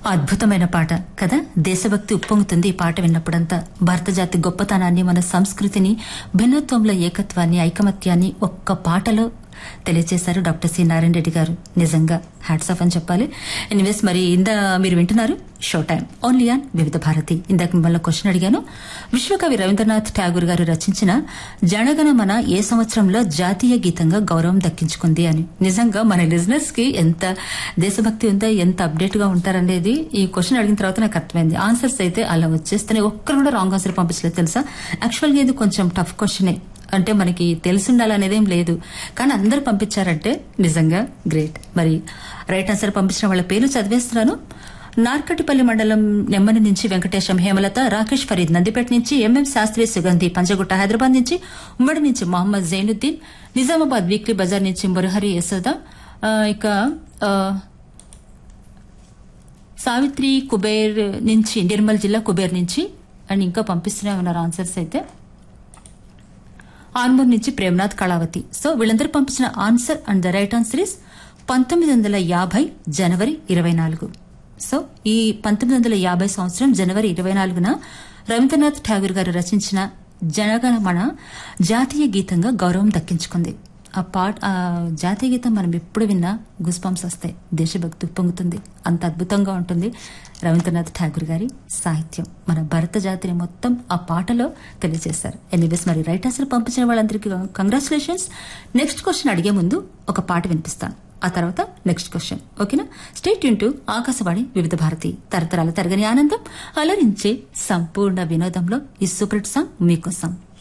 అద్భుతమైన పాట కదా దేశభక్తి ఉప్పొంగుతుంది ఈ పాట విన్నప్పుడంతా భారత జాతి గొప్పతనాన్ని మన సంస్కృతిని భిన్నత్వంలో ఏకత్వాన్ని ఐకమత్యాన్ని ఒక్క పాటలో తెలియజేశారు డాక్టర్ సి నారాయణ రెడ్డి గారు నిజంగా హ్యాట్స్ ఆఫ్ అని చెప్పాలి ఎనీవేస్ మరి ఇందా మీరు వింటున్నారు షో టైం ఓన్లీ ఆన్ వివిధ భారతి ఇందాక మిమ్మల్ని క్వశ్చన్ అడిగాను విశ్వకవి రవీంద్రనాథ్ ఠాగూర్ గారు రచించిన జనగణమన ఏ సంవత్సరంలో జాతీయ గీతంగా గౌరవం దక్కించుకుంది అని నిజంగా మన లిజినెస్ కి ఎంత దేశభక్తి ఉందో ఎంత అప్డేట్ గా ఉంటారనేది ఈ క్వశ్చన్ అడిగిన తర్వాత నాకు అర్థమైంది ఆన్సర్స్ అయితే అలా వచ్చేస్తేనే ఒక్కరు కూడా రాంగ్ ఆన్సర్ పంపించలేదు తెలుసా యాక్చువల్గా ఇది కొంచెం టఫ్ క్వశ్చనే అంటే మనకి తెలిసి ఉండాలనేదేం లేదు కానీ అందరూ పంపించారంటే నిజంగా గ్రేట్ మరి రైట్ ఆన్సర్ పంపించిన వాళ్ళ పేర్లు చదివేస్తున్నాను నార్కటిపల్లి మండలం నెమ్మని నుంచి వెంకటేశం హేమలత రాకేష్ ఫరీద్ నందిపేట నుంచి ఎంఎం శాస్త్రి సుగంధి పంజగుట్ట హైదరాబాద్ నుంచి ఉమ్మడి నుంచి మహమ్మద్ జైనుద్దీన్ నిజామాబాద్ వీక్లీ బజార్ నుంచి మురహరి యశోద ఆ, ఇక ఆ, సావిత్రి కుబేర్ నుంచి నిర్మల్ జిల్లా కుబేర్ నుంచి అండ్ ఇంకా పంపిస్తూనే ఉన్నారు ఆన్సర్స్ అయితే ఆన్మూర్ నుంచి ప్రేమనాథ్ కళావతి సో వీళ్ళందరూ పంపించిన answer and the right answer is పంతొమ్మిది వందల యాభై జనవరి ఇరవై నాలుగు సో ఈ పంతొమ్మిది వందల యాభై సంవత్సరం జనవరి ఇరవై నాలుగున రవీంద్రనాథ్ ఠాగూర్ గారు రచించిన జనగణమన జాతీయ గీతంగా గౌరవం దక్కించుకుంది ఆ పాట ఆ జాతీయ గీతం మనం ఎప్పుడు విన్నా గుస్పంస్ వస్తాయి దేశభక్తి ఉప్పొంగుతుంది అంత అద్భుతంగా ఉంటుంది రవీంద్రనాథ్ ఠాగూర్ గారి సాహిత్యం మన భరత జాతిని మొత్తం ఆ పాటలో తెలియజేశారు ఎనీవేస్ మరి రైట్ ఆన్సర్ పంపించిన వాళ్ళందరికీ కంగ్రాచులేషన్స్ నెక్స్ట్ క్వశ్చన్ అడిగే ముందు ఒక పాట వినిపిస్తాను ఆ తర్వాత నెక్స్ట్ క్వశ్చన్ ఓకేనా స్టేట్ యూన్ టు ఆకాశవాణి వివిధ భారతి తరతరాల తరగని ఆనందం అలరించే సంపూర్ణ వినోదంలో ఈ సూపర్ హిట్ సాంగ్ మీకోసం